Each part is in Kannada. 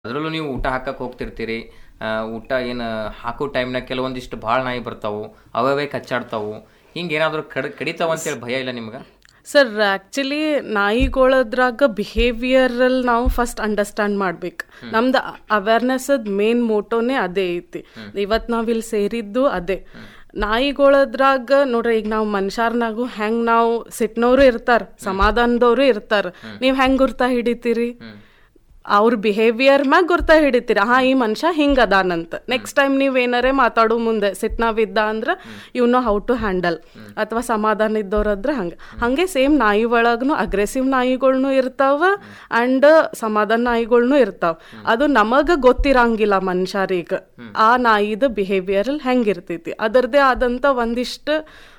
ಅದರಲ್ಲೂ ನೀವು ಊಟ ಹಾಕಕ್ಕೆ ಹೋಗ್ತಿರ್ತೀರಿ ಆ, ಊಟ ಏನು ಹಾಕೋ ಟೈಮ್ನಾಗ ಕೆಲವೊಂದಿಷ್ಟು ಭಾಳ ನಾಯಿ ಬರ್ತಾವು ಅವೇ ಕಚ್ಚಾಡ್ತಾವು ಹಿಂಗೆ ಏನಾದರೂ ಕಡ್ ಕಡಿತಾವ ಅಂತೇಳಿ ಭಯ ಇಲ್ಲ ನಿಮ್ಗೆ ಸರ್ ಆ್ಯಕ್ಚುಲಿ ನಾಯಿಗಳದ್ರಾಗ ಬಿಹೇವಿಯರಲ್ ನಾವು ಫಸ್ಟ್ ಅಂಡರ್ಸ್ಟ್ಯಾಂಡ್ ಮಾಡ್ಬೇಕು ನಮ್ದು ಅವೇರ್ನೆಸ್ದ ಮೇನ್ ಮೋಟೋನೇ ಅದೇ ಐತಿ ಇವತ್ತು ನಾವು ಇಲ್ಲಿ ಸೇರಿದ್ದು ಅದೇ ನಾಯಿಗಳದ್ರಾಗ ನೋಡ್ರಿ ಈಗ ನಾವು ಮನುಷ್ಯರ್ನಾಗು ಹೆಂಗ್ ನಾವು ಸಿಟ್ನವ್ರು ಇರ್ತಾರ ಸಮಾಧಾನದವ್ರು ಇರ್ತಾರ ನೀವು ಹೆಂಗ್ ಗುರ್ತಾ ಹಿಡಿತೀರಿ ಅವ್ರ ಬಿಹೇವಿಯರ್ ಮ್ಯಾಗ ಗುರ್ತಾ ಹಿಡಿತೀರಿ ಹಾ ಈ ಮನುಷ್ಯ ಹಿಂಗ ಅದಾನಂತ ನೆಕ್ಸ್ಟ್ ಟೈಮ್ ನೀವ್ ಏನಾರೇ ಮಾತಾಡೋ ಮುಂದೆ ಸಿಟ್ನಾವಿದ್ದ ಅಂದ್ರ you know how to handle ಅಥವಾ ಸಮಾಧಾನ ಇದ್ದವ್ರದ್ರ ಹಂಗ ಹಂಗೆ ಸೇಮ್ ನಾಯಿ ಒಳಗ್ನು ಅಗ್ರೆಸಿವ್ ನಾಯಿಗಳ್ನು ಇರ್ತಾವ ಅಂಡ್ ಸಮಾಧಾನ ನಾಯಿಗಳ್ನು ಇರ್ತಾವ ಅದು ನಮಗ ಗೊತ್ತಿರಂಗಿಲ್ಲ ಮನುಷ್ಯರಿಗೆ ಆ ನಾಯಿದ ಬಿಹೇವಿಯರ್ ಹೆಂಗಿರ್ತೈತಿ ಅದರದೇ ಆದಂತ ಒಂದಿಷ್ಟು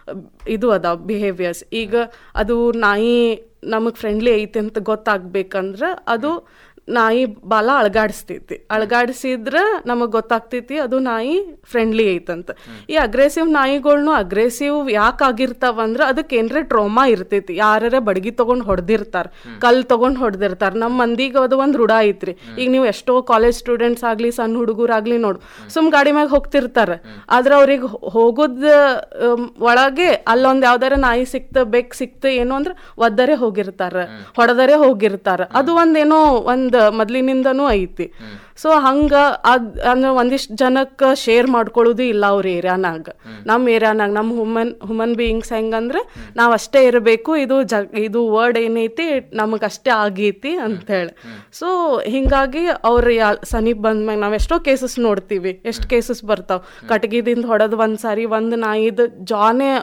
ಇದು ಅದಾವ ಬಿಹೇವಿಯರ್ಸ್ ಈಗ ಅದು ನಾಯಿ ನಮಗ್ ಫ್ರೆಂಡ್ಲಿ ಐತಿ ಅಂತ ಗೊತ್ತಾಗ್ಬೇಕಂದ್ರ ಅದು ನಾಯಿ ಬಾಲ ಅಳಗಾಡಿಸ್ತೈತಿ ಅಳಗಾಡಿಸಿದ್ರ ನಮಗ್ ಗೊತ್ತಾಗ್ತೈತಿ ಅದು ನಾಯಿ ಫ್ರೆಂಡ್ಲಿ ಐತಂತ ಈ ಅಗ್ರೆಸಿವ್ ನಾಯಿಗಳ್ನು ಅಗ್ರೆಸಿವ್ ಯಾಕೆ ಆಗಿರ್ತಾವ ಅಂದ್ರ ಅದಕ್ಕೆ ಏನ್ರೆ ಟ್ರೋಮಾ ಇರ್ತೈತಿ ಯಾರೇ ಬಡಗಿ ತಗೊಂಡ್ ಹೊಡೆದಿರ್ತಾರ ಕಲ್ ತಗೊಂಡ್ ಹೊಡೆದಿರ್ತಾರ ನಮ್ಮ ಮಂದಿಗೆ ಅದು ಒಂದ್ ರೂಢ ಐತ್ರಿ ಈಗ ನೀವು ಎಷ್ಟೋ ಕಾಲೇಜ್ ಸ್ಟೂಡೆಂಟ್ಸ್ ಆಗ್ಲಿ ಸಣ್ಣ ಹುಡುಗರಾಗ್ಲಿ ನೋಡು ಸುಮ್ ಗಾಡಿ ಮ್ಯಾಗ ಹೋಗ್ತಿರ್ತಾರ ಆದ್ರ ಅವ್ರಿಗೆ ಹೋಗೋದ್ ಅಮ್, ಒಳಗೆ ಅಲ್ಲೊಂದ್ ಯಾವ್ದಾರ ನಾಯಿ ಸಿಕ್ತ ಬೆಕ್ ಸಿಕ್ತ ಏನು ಅಂದ್ರ ಒದ್ದರೆ ಹೋಗಿರ್ತಾರ ಹೊಡೆದರೆ ಹೋಗಿರ್ತಾರ ಅದು ಒಂದೇನೋ ಒಂದ್ ಮೊದ್ಲಿನಿಂದನೂ ಐತಿ ಸೊ ಹಂಗ ಅದ್ ಅಂದ್ರೆ ಒಂದಿಷ್ಟ್ ಜನಕ್ಕ ಶೇರ್ ಮಾಡ್ಕೊಳ್ಳೋದು ಇಲ್ಲ ಅವ್ರ ಏರಿಯಾನಾಗ ನಮ್ ಏರಿಯಾನಾಗ ನಮ್ ಹುಮನ್ ಹುಮನ್ ಬೀಯಿಂಗ್ಸ್ ಹೆಂಗಂದ್ರೆ ನಾವ್ ಅಷ್ಟೇ ಇರಬೇಕು ಇದು ಜಗ್ ಇದು ವರ್ಡ್ ಏನೈತಿ ನಮಗ್ ಅಷ್ಟೇ ಆಗೈತಿ ಅಂತ ಹೇಳಿ ಸೊ ಹಿಂಗಾಗಿ ಅವ್ರ ಯಾ ಸನೀಪ್ ಬಂದ್ಮ್ಯಾಗ ನಾವ್ ಎಷ್ಟೋ ಕೇಸಸ್ ನೋಡ್ತೀವಿ ಎಷ್ಟ್ ಕೇಸಸ್ ಬರ್ತಾವ್ ಕಟಗಿದಿಂದ ಹೊಡೆದ್ ಒಂದ್ ಸಾರಿ ಒಂದ್ ನಾಯಿದ್ ಜಾನೇ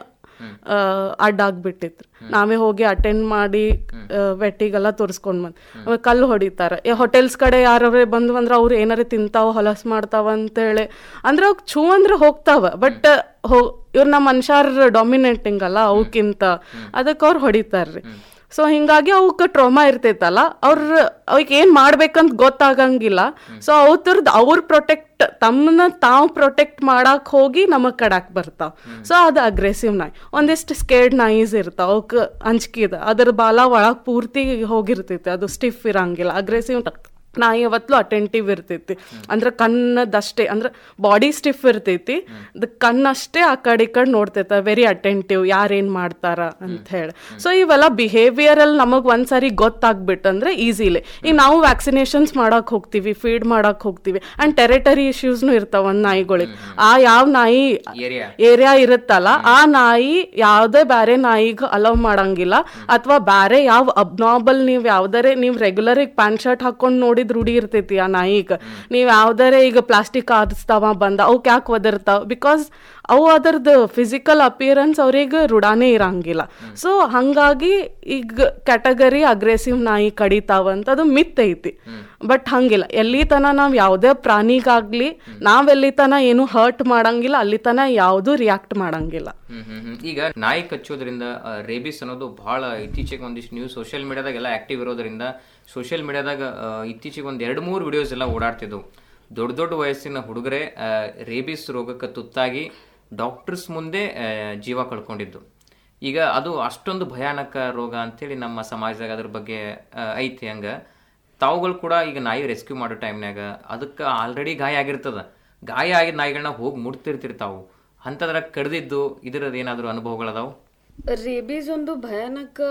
ಅಡ್ಡಾಗ್ಬಿಟ್ಟಿತ್ತು ನಾವೇ ಹೋಗಿ ಅಟೆಂಡ್ ಮಾಡಿ ವೆಟ್ಟಿಗೆಲ್ಲ ತೋರಿಸ್ಕೊಂಡ್ ಬಂದ್ ಆಮೇಲೆ ಕಲ್ಲು ಹೊಡಿತಾರ ಹೋಟೆಲ್ಸ್ ಕಡೆ ಯಾರವ್ರೆ ಬಂದು ಅಂದ್ರೆ ಅವ್ರು ಏನಾರ ತಿಂತಾವ ಹೊಲಸ್ ಮಾಡ್ತಾವ ಅಂತೇಳಿ ಅಂದ್ರೆ ಅವ್ ಛೂ ಅಂದ್ರೆ ಹೋಗ್ತಾವ ಬಟ್ ಹೋ ಇವ್ರ ನಮ್ಮ ಮನುಷ್ಯರ ಡಾಮಿನೇಟಿಂಗ್ ಅಲ್ಲ ಅವಕ್ಕಿಂತ ಅದಕ್ಕೆ ಅವ್ರು ಹೊಡಿತಾರ್ರಿ ಸೊ ಹಿಂಗಾಗಿ ಅವಕ್ಕೆ ಟ್ರೋಮಾ ಇರ್ತೈತಲ್ಲ ಅವ್ರ ಅವ್ರಿಗೆ ಏನ್ ಮಾಡ್ಬೇಕಂತ ಗೊತ್ತಾಗಂಗಿಲ್ಲ ಸೊ ಅವ್ರದ್ದು ಅವ್ರ ಪ್ರೊಟೆಕ್ಟ್ ತಮ್ಮನ್ನ ತಾವ್ ಪ್ರೊಟೆಕ್ಟ್ ಮಾಡಕ್ ಹೋಗಿ ನಮಗ್ ಕಡಾಕ್ ಬರ್ತಾವ ಸೊ ಅದು ಅಗ್ರೆಸಿವ್ ನಾಯಿ ಒಂದಿಷ್ಟು ಸ್ಕೇರ್ಡ್ ನಾಯಿಸ್ ಇರ್ತಾವ ಅವಕ್ ಅಂಜಿಕಿದ ಅದ್ರ ಬಾಲ ಒಳಗ್ ಪೂರ್ತಿ ಹೋಗಿರ್ತೈತಿ ಅದು ಸ್ಟಿಫ್ ಇರಂಗಿಲ್ಲ ಅಗ್ರೆಸಿವ್ ನಾಯಿ ಯಾವತ್ಲು ಅಟೆಂಟಿವ್ ಇರ್ತೈತಿ ಅಂದ್ರೆ ಕಣ್ಣದಷ್ಟೇ ಅಂದ್ರೆ ಬಾಡಿ ಸ್ಟಿಫ್ ಇರ್ತೈತಿ ದ ಕಣ್ಣಷ್ಟೇ ಆ ಕಡೆ ಈ ಕಡೆ ನೋಡ್ತೈತ ವೆರಿ ಅಟೆಂಟಿವ್ ಯಾರೇನ್ ಮಾಡ್ತಾರ ಅಂತ ಹೇಳಿ ಸೊ ಇವೆಲ್ಲ ಬಿಹೇವಿಯರ್ ಅಲ್ಲಿ ನಮಗ್ ಒಂದ್ಸರಿ ಗೊತ್ತಾಗ್ಬಿಟ್ಟಂದ್ರೆ ಈಸಿಲಿ ಈಗ ನಾವು ವ್ಯಾಕ್ಸಿನೇಷನ್ಸ್ ಮಾಡಕ್ ಹೋಗ್ತೀವಿ ಫೀಡ್ ಮಾಡಕ್ ಹೋಗ್ತೀವಿ ಅಂಡ್ ಟೆರಿಟರಿ ಇಶ್ಯೂಸ್ನು ಇರ್ತಾವ ಒಂದ್ ನಾಯಿಗಳಿಗೆ ಆ ಯಾವ ನಾಯಿ ಏರಿಯಾ ಏರಿಯಾ ಇರುತ್ತಲ್ಲ ಆ ನಾಯಿ ಯಾವ್ದೇ ಬ್ಯಾರೆ ನಾಯಿಗ್ ಅಲೌ ಮಾಡಂಗಿಲ್ಲ ಅಥವಾ ಬ್ಯಾರೆ ಯಾವ ಅಬ್ನಾರ್ಬಲ್ ನೀವ್ ಯಾವ್ದಾರೆ ನೀವ್ ರೆಗ್ಯುಲರ್ ಈಗ ಪ್ಯಾಂಟ್ ಶರ್ಟ್ ಹಾಕೊಂಡ್ ನೋಡಿದ್ ರೂಢಿ ಇರ್ತೈತಿ ಆ ನಾಯಿಗ್ ನೀವ್ ಯಾವ್ದಾರೆ ಈಗ ಪ್ಲಾಸ್ಟಿಕ್ ಆದಿಸ್ತಾವ ಬಂದ ಅವಕ್ ಯಾಕೆ ಒದರ್ತಾವ ಬಿಕಾಸ್ ಅವು ಅದರದ್ದು ಫಿಸಿಕಲ್ ಅಪಿಯರೆನ್ಸ್ ಅವ್ರಿಗೆ ರೂಢಾನೇ ಇರಂಗಿಲ್ಲ ಸೊ ಹಂಗಾಗಿ ಈಗ ಕ್ಯಾಟಗರಿ ಅಗ್ರೆಸಿವ್ ನಾಯಿ ಕಡಿತಾವಂತ ಅದು ಮಿತ್ ಐತಿ ಬಟ್ ಹಂಗಿಲ್ಲ ಎಲ್ಲಿ ತನ ನಾವ್ ಯಾವ್ದೇ ಪ್ರಾಣಿಗಾಗ್ಲಿ ನಾವ್ ಎಲ್ಲಿ ತನ ಏನು ಹರ್ಟ್ ಮಾಡಂಗಿಲ್ಲ ಅಲ್ಲಿ ತನ ಯಾವ್ದು ರಿಯಾಕ್ಟ್ ಮಾಡಂಗಿಲ್ಲ ಹ್ಮ್ ಹ್ಮ್ ಹ್ಮ್. ಈಗ ನಾಯಿ ಕಚ್ಚೋದ್ರಿಂದ ರೇಬಿಸ್ ಅನ್ನೋದು ಬಹಳ ಇತ್ತೀಚೆಗೆ ಒಂದಿಷ್ಟು ನ್ಯೂಸ್ ಸೋಷಿಯಲ್ ಮೀಡಿಯಾದಾಗೆಲ್ಲ ಆಕ್ಟಿವ್ ಇರೋದ್ರಿಂದ ಸೋಷಿಯಲ್ ಮೀಡಿಯಾದಾಗ ಇತ್ತೀಚೆಗೆ ಒಂದು ಎರಡು ಮೂರು ವಿಡಿಯೋಸ್ ಎಲ್ಲ ಓಡಾಡ್ತಿದ್ವು ದೊಡ್ಡ ದೊಡ್ಡ ವಯಸ್ಸಿನ ಹುಡುಗರೇ ರೇಬಿಸ್ ರೋಗಕ್ಕೆ ತುತ್ತಾಗಿ ಡಾಕ್ಟರ್ಸ್ ಮುಂದೆ ಆ, ಜೀವ ಕಳ್ಕೊಂಡಿದ್ದು ಈಗ ಅದು ಅಷ್ಟೊಂದು ಭಯಾನಕ ರೋಗ ಅಂತೇಳಿ ನಮ್ಮ ಸಮಾಜದಾಗ ಅದ್ರ ಬಗ್ಗೆ ಆ, ಐತಿ ಹಂಗ ತಾವುಗಳು ಕೂಡ ಈಗ ನಾಯಿ ರೆಸ್ಕ್ಯೂ ಮಾಡೋ ಟೈಮ್ನಾಗ ಅದಕ್ಕೆ ಆಲ್ರೆಡಿ ಗಾಯ ಆಗಿರ್ತದ ಗಾಯ ಆಗಿದ ನಾಯಿಗಳನ್ನ ಹೋಗಿ ಮುಟ್ತಿರ್ತಿರ್ತಾವು ಅಂಥದ್ರಾಗ ಕಡ್ದಿದ್ದು ಇದರದ್ದು ಏನಾದರೂ ಅನುಭವಗಳದಾವು ರೇಬೀಸ್ ಒಂದು ಭಯಾನಕ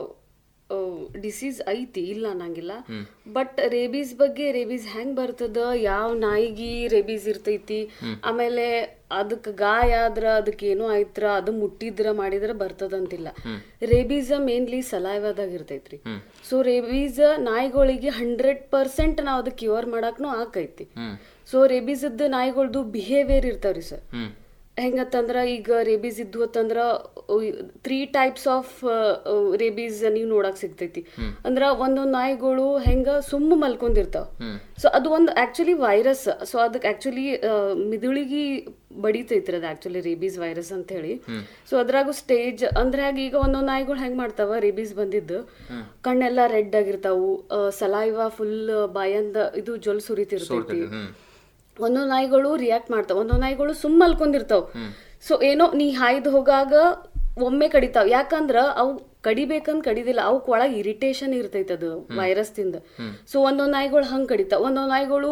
ಡಿಸೀಸ್ ಐತಿ ಇಲ್ಲ ಅನ್ನಂಗಿಲ್ಲ ಬಟ್ ರೇಬೀಸ್ ಬಗ್ಗೆ ರೇಬೀಸ್ ಹೆಂಗ್ ಬರ್ತದ ಯಾವ ನಾಯಿಗಿ ರೇಬೀಸ್ ಇರ್ತೈತಿ ಆಮೇಲೆ ಅದಕ್ಕೆ ಗಾಯ ಆದ್ರ ಅದಕ್ಕೆ ಏನೋ ಆಯ್ತ್ರ ಅದು ಮುಟ್ಟಿದ್ರ ಮಾಡಿದ್ರ ಬರ್ತದಂತಿಲ್ಲ ರೇಬೀಸ್ ಮೇನ್ಲಿ ಸಲೈವಾದಾಗ ಇರ್ತೈತ್ರಿ ಸೊ ರೇಬೀಸ್ ನಾಯಿಗಳಿಗೆ ಹಂಡ್ರೆಡ್ ಪರ್ಸೆಂಟ್ ನಾವ್ ಅದಕ್ಕೆ ಕ್ಯೂರ್ ಮಾಡಾಕ್ನು ಆಕೈತಿ ಸೊ ರೇಬೀಸ್ ನಾಯಿಗಳ್ದು ಬಿಹೇವಿಯರ್ ಇರ್ತಾವ್ರಿ ಸರ್ ಹ್ಮ್ ಹೆಂಗತ್ತಂದ್ರ ಈಗ ರೇಬೀಸ್ ಇದ್ವು ಅಂತಂದ್ರ ತ್ರೀ ಟೈಪ್ಸ್ ಆಫ್ ರೇಬೀಸ್ ನೀವು ನೋಡಕ್ ಸಿಗ್ತೈತಿ ಅಂದ್ರ ಒಂದೊಂದ್ ನಾಯಿಗಳು ಹೆಂಗ ಸುಮ್ಮ ಮಲ್ಕೊಂಡಿರ್ತಾವ ಸೊ ಅದು ಒಂದು ಆಕ್ಚುಲಿ ವೈರಸ್ ಸೊ ಅದಕ್ಕೆ ಆಕ್ಚುಲಿ ಮಿದುಳಿಗಿ ಬಡಿತೈತ್ರಿ ಅದು ಆಕ್ಚುಲಿ ರೇಬೀಸ್ ವೈರಸ್ ಅಂತ ಹೇಳಿ ಸೊ ಅದ್ರಾಗು ಸ್ಟೇಜ್ ಅಂದ್ರೆ ಹಾಗೆ ಈಗ ಒಂದೊಂದ್ ನಾಯಿಗಳು ಹೆಂಗ್ ಮಾಡ್ತಾವ ರೇಬೀಸ್ ಬಂದಿದ್ದು ಕಣ್ಣೆಲ್ಲ ರೆಡ್ ಆಗಿರ್ತಾವು ಸಲೈವ ಫುಲ್ ಬಾಯಂದ ಇದು ಜೊಲ್ ಸುರಿತಿರ್ತೈತಿ ಒಂದೊಂದ್ ನಾಯಿಗಳು ರಿಯಾಕ್ಟ್ ಮಾಡ್ತಾವ ಒಂದೊಂದ್ ನಾಯಿಗಳು ಸುಮ್ಮ ಮಲ್ಕೊಂಡಿರ್ತಾವ ಸೊ ಏನೋ ನೀ ಹಾಯ್ದು ಹೋಗಾಗ ಒಮ್ಮೆ ಕಡಿತಾವ್ ಯಾಕಂದ್ರ ಅವು ಕಡಿಬೇಕಂತ ಕಡಿದಿಲ್ಲ ಅವಕ್ ಒಳಗ್ ಇರಿಟೇಷನ್ ಇರ್ತೈತೆ ಅದು ವೈರಸ್ ತಿಂದ ಸೊ ಒಂದೊಂದ್ ನಾಯಿಗಳು ಹಂಗ್ ಕಡಿತಾವ ಒಂದೊಂದ್ ನಾಯಿಗಳು